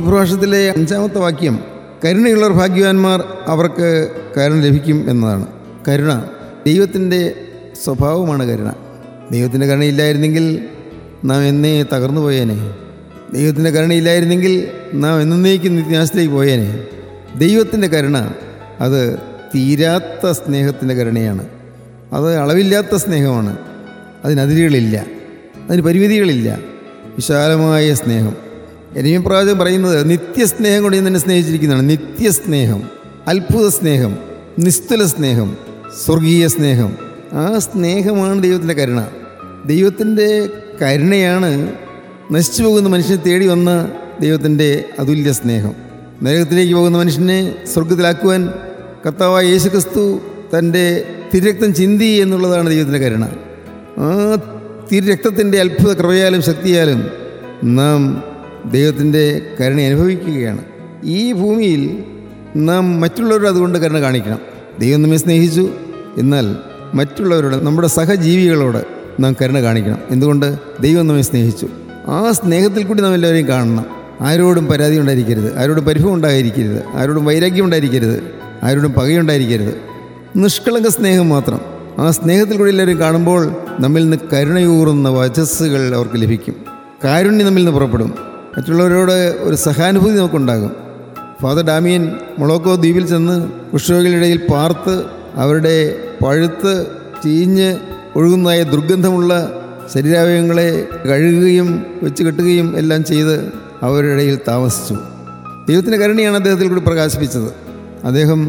സുപ്രഭാഷത്തിലെ അഞ്ചാമത്തെ വാക്യം കരുണയുള്ളവർ ഭാഗ്യവാന്മാർ അവർക്ക് കരുണ ലഭിക്കും എന്നതാണ് കരുണ ദൈവത്തിൻ്റെ സ്വഭാവമാണ് കരുണ ദൈവത്തിൻ്റെ കരുണയില്ലായിരുന്നെങ്കിൽ നാം എന്നേ തകർന്നു പോയേനെ ദൈവത്തിൻ്റെ കരുണയില്ലായിരുന്നെങ്കിൽ നാം എന്നേക്കും നിത്യനാശത്തിലേക്ക് പോയേനെ ദൈവത്തിൻ്റെ കരുണ അത് തീരാത്ത സ്നേഹത്തിൻ്റെ കരുണയാണ് അത് അളവില്ലാത്ത സ്നേഹമാണ് അതിനതിരുകളില്ല അതിന് പരിമിതികളില്ല വിശാലമായ സ്നേഹം എരിയും പ്രാജകം പറയുന്നത് നിത്യസ്നേഹം കൊണ്ട് ഞാൻ നിന്നെ സ്നേഹിച്ചിരിക്കുന്നതാണ് നിത്യസ്നേഹം അത്ഭുത സ്നേഹം നിസ്തുല സ്നേഹം സ്വർഗീയ സ്നേഹം ആ സ്നേഹമാണ് ദൈവത്തിൻ്റെ കരുണ ദൈവത്തിൻ്റെ കരുണയാണ് നശിച്ചു പോകുന്ന മനുഷ്യനെ തേടി വന്ന ദൈവത്തിൻ്റെ അതുല്യ സ്നേഹം നരകത്തിലേക്ക് പോകുന്ന മനുഷ്യനെ സ്വർഗത്തിലാക്കുവാൻ കർത്താവായ യേശുക്രിസ്തു തൻ്റെ തിരക്തം ചിന്തി എന്നുള്ളതാണ് ദൈവത്തിൻ്റെ കരുണ ആ തിരക്തത്തിൻ്റെ അത്ഭുത കൃപയാലും ശക്തിയാലും നാം ദൈവത്തിൻ്റെ കരുണ അനുഭവിക്കുകയാണ് ഈ ഭൂമിയിൽ നാം മറ്റുള്ളവരോട് അതുകൊണ്ട് കരുണ കാണിക്കണം ദൈവം നമ്മെ സ്നേഹിച്ചു എന്നാൽ മറ്റുള്ളവരോട് നമ്മുടെ സഹജീവികളോട് നാം കരുണ കാണിക്കണം എന്തുകൊണ്ട് ദൈവം നമ്മെ സ്നേഹിച്ചു ആ സ്നേഹത്തിൽ കൂടി നാം എല്ലാവരെയും കാണണം ആരോടും പരാതി ഉണ്ടായിരിക്കരുത് ആരോടും പരിഭവം ഉണ്ടായിരിക്കരുത് ആരോടും വൈരാഗ്യം ഉണ്ടായിരിക്കരുത് ആരോടും പകയുണ്ടായിരിക്കരുത് നിഷ്കളങ്ക സ്നേഹം മാത്രം ആ സ്നേഹത്തിൽ കൂടി എല്ലാവരും കാണുമ്പോൾ നമ്മിൽ നിന്ന് കരുണയൂറുന്ന വചസ്സുകൾ അവർക്ക് ലഭിക്കും കാരുണ്യം നമ്മിൽ നിന്ന് പുറപ്പെടും മറ്റുള്ളവരോട് ഒരു സഹാനുഭൂതി നമുക്കുണ്ടാകും ഫാദർ ഡാമിയൻ മൊളോക്കോ ദ്വീപിൽ ചെന്ന് കുഷ്ഠരോഗികളുടെ ഇടയിൽ പാർത്ത് അവരുടെ പഴുത്ത് ചീഞ്ഞ് ഒഴുകുന്നതായ ദുർഗന്ധമുള്ള ശരീരാവയവങ്ങളെ കഴുകുകയും വെച്ച് കെട്ടുകയും എല്ലാം ചെയ്ത് അവരുടെ ഇടയിൽ താമസിച്ചു ദൈവത്തിൻ്റെ കരുണയാണ് അദ്ദേഹത്തിൽ കൂടി പ്രകാശിപ്പിച്ചത് അദ്ദേഹം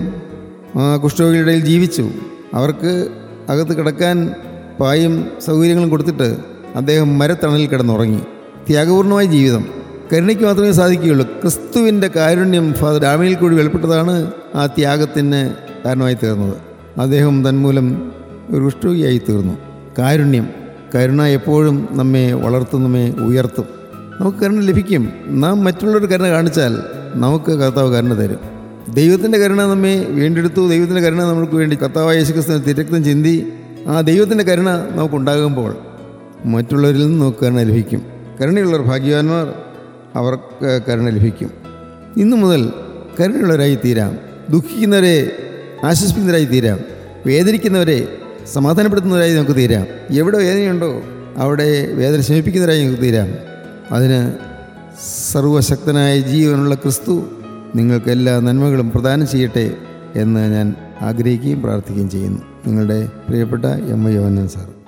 ആ കുഷ്ഠരോഗികളുടെ ഇടയിൽ ജീവിച്ചു അവർക്ക് അകത്ത് കിടക്കാൻ പായും സൗകര്യങ്ങളും കൊടുത്തിട്ട് അദ്ദേഹം മരത്തണലിൽ കിടന്നുറങ്ങി ത്യാഗപൂർണമായ ജീവിതം കരുണയ്ക്ക് മാത്രമേ സാധിക്കുകയുള്ളൂ ക്രിസ്തുവിൻ്റെ കാരുണ്യം ഫാദർ ഡാമിയിൽ കൂടി വെളിപ്പെട്ടതാണ് ആ ത്യാഗത്തിന് കാരണമായി തീർന്നത് അദ്ദേഹം തന്മൂലം ഒരു കുഷ്ഠരോഗിയായി തീർന്നു കാരുണ്യം കരുണ എപ്പോഴും നമ്മെ വളർത്തും നമ്മെ ഉയർത്തും നമുക്ക് കരുണ ലഭിക്കും നാം മറ്റുള്ളവർ കരുണ കാണിച്ചാൽ നമുക്ക് കർത്താവ് കരുണ തരും ദൈവത്തിൻ്റെ കരുണ നമ്മെ വീണ്ടെടുത്തു ദൈവത്തിൻ്റെ കരുണ നമുക്ക് വേണ്ടി കർത്താവായ യേശുക്രിസ്തുവിന് തിരക്തം ചിന്തി ആ ദൈവത്തിൻ്റെ കരുണ നമുക്കുണ്ടാകുമ്പോൾ മറ്റുള്ളവരിൽ നിന്ന് നമുക്ക് കരുണ ലഭിക്കും കരുണയുള്ളവർ ഭാഗ്യവാന്മാർ അവർക്ക് കരുണ ലഭിക്കും ഇന്നു മുതൽ കരുണയുള്ളവരായി തീരാം ദുഃഖിക്കുന്നവരെ ആശ്വസിപ്പിക്കുന്നവരായി തീരാം വേദനിക്കുന്നവരെ സമാധാനപ്പെടുത്തുന്നവരായി നമുക്ക് തീരാം എവിടെ വേദനയുണ്ടോ അവിടെ വേദന ശമിപ്പിക്കുന്നവരായി നമുക്ക് തീരാം അതിന് സർവശക്തനായ ജീവനുള്ള ക്രിസ്തു നിങ്ങൾക്ക് എല്ലാ നന്മകളും പ്രദാനം ചെയ്യട്ടെ എന്ന് ഞാൻ ആഗ്രഹിക്കുകയും പ്രാർത്ഥിക്കുകയും ചെയ്യുന്നു നിങ്ങളുടെ പ്രിയപ്പെട്ട എം ഐ യോഹനൻ സാർ